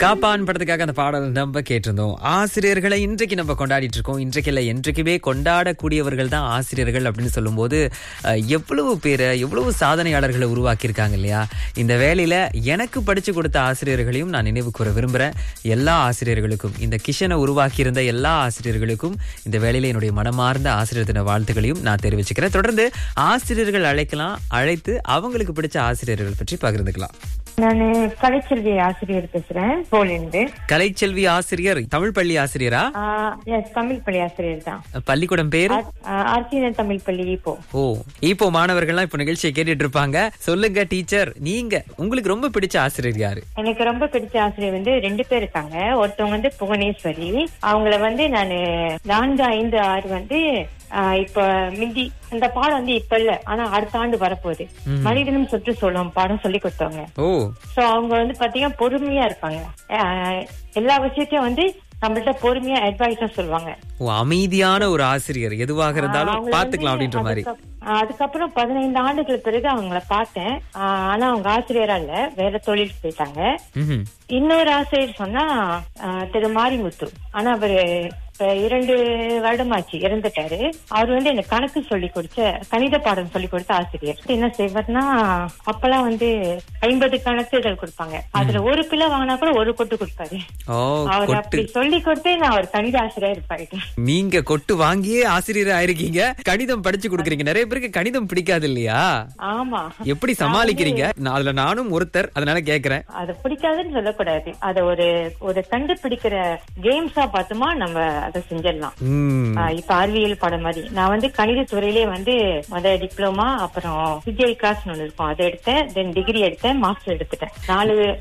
காப்பான் படத்துக்காக அந்த பாடல் நம்ம கேட்டிருந்தோம் ஆசிரியர்களை இன்றைக்கு நம்ம கொண்டாடிட்டு இருக்கோம் இன்றைக்கு இல்லை என்றைக்குமே கொண்டாடக்கூடியவர்கள் தான் ஆசிரியர்கள் அப்படின்னு சொல்லும்போது அஹ், எவ்வளவு பேரை எவ்வளவு சாதனையாளர்களை உருவாக்கியிருக்காங்க இல்லையா இந்த வேலையில எனக்கு படிச்சு கொடுத்த ஆசிரியர்களையும் நான் நினைவு கூற விரும்புறேன் எல்லா ஆசிரியர்களுக்கும் இந்த கிஷனை உருவாக்கியிருந்த எல்லா ஆசிரியர்களுக்கும் இந்த வேலையில என்னுடைய மனமார்ந்த ஆசிரியர் தின வாழ்த்துக்களையும் நான் தெரிவிச்சுக்கிறேன் தொடர்ந்து ஆசிரியர்கள் அழைக்கலாம் அழைத்து அவங்களுக்கு பிடிச்ச ஆசிரியர்கள் பற்றி பகிர்ந்துக்கலாம் நான் கலைச்செல்வி ஆசிரியர் பேசுறேன் போலிருந்து கலைச்செல்வி ஆசிரியர் தமிழ் பள்ளி ஆசிரியரா எஸ் தமிழ் பள்ளி ஆசிரியர் தான் பள்ளிக்கூடம் பேரு ஆர்த்தின தமிழ் பள்ளி இப்போ ஓ இப்போ மாணவர்கள்லாம் இப்போ நிகழ்ச்சியை கேட்டுட்டு இருப்பாங்க சொல்லுங்க டீச்சர் நீங்க உங்களுக்கு ரொம்ப பிடிச்ச ஆசிரியர் யாரு எனக்கு ரொம்ப பிடிச்ச ஆசிரியர் வந்து ரெண்டு பேர் இருக்காங்க ஒருத்தவங்க வந்து புவனேஸ்வரி அவங்கள வந்து நான் நான்கு ஐந்து ஆறு வந்து ஆஹ் இப்ப மிந்தி அந்த பாடம் வந்து இப்ப இல்ல ஆனா அடுத்த ஆண்டு வரப்போகுது மனிதனும் சுற்றுச்சூழலும் பாடம் சொல்லி கொடுத்தவங்க ஓ சோ அவங்க வந்து பாத்தீங்கன்னா பொறுமையா இருப்பாங்க ஆஹ் எல்லா விஷயத்தையும் வந்து நம்மள்ட்ட பொறுமையா அட்வைஸா சொல்லுவாங்க ஓ அமைதியான ஒரு ஆசிரியர் எதுவாக இருந்தாலும் அவங்கள பாத்துக்கலாம் வந்து அப்படின்ற மாதிரி அதுக்கப்- அதுக்கப்புறம் பதினைந்து ஆண்டுகள் பிறகு அவங்கள பார்த்தேன் ஆஹ் ஆனா அவங்க ஆசிரியரா இல்ல வேற தொழில் போயிட்டாங்க ம்ஹும். இன்னொரு ஆசிரியர் சொன்னா ஆஹ் திரு மாரிமுத்து ஆனா அவரு இப்ப இரண்டு வருடமாச்சு இறந்துட்டாரு அவர் வந்து எனக்கு கணக்கு சொல்லி கொடுத்த கணித பாடம் சொல்லி கொடுத்த ஆசிரியர் என்ன செய்வார்னா அப்பெல்லாம் வந்து ஐம்பது கணக்குகள் கொடுப்பாங்க அதுல ஒரு பிள்ளை வாங்கினா கூட ஒரு கொட்டு கொடுப்பாரு ஓ அவர் கொட்டு அப்படி சொல்லி கொடுத்தே நான் ஒரு கணித ஆசிரியர் இருப்பாயிட்டேன் நீங்க கொட்டு வாங்கியே ஆசிரியர் ஆயிருக்கீங்க கணிதம் படிச்சு கொடுக்குறீங்க நிறைய பேருக்கு கணிதம் பிடிக்காது இல்லையா ஆமா எப்படி சமாளிக்கிறீங்க நான் அதுல நானும் ஒருத்தர் அதனால கேக்குறேன் அது பிடிக்காதுன்னு சொல்லக்கூடாது அத ஒரு ஒரு கண்டுபிடிக்கிற கேம்ஸா பார்த்தோமா நம்ம அதை செஞ்சிடலாம் உம் ஆஹ் இப்ப அறிவியல் பாடம் மாதிரி நான் வந்து கணித துறையிலே வந்து முத டிப்ளமா அப்புறம் சிஜிஐ கிளாஸ் ஒன்று இருக்கும் அதை எடுத்தேன் தென் டிகிரி எடுத்தேன் மாஸ்டர் எடுத்துட்டேன் நாலு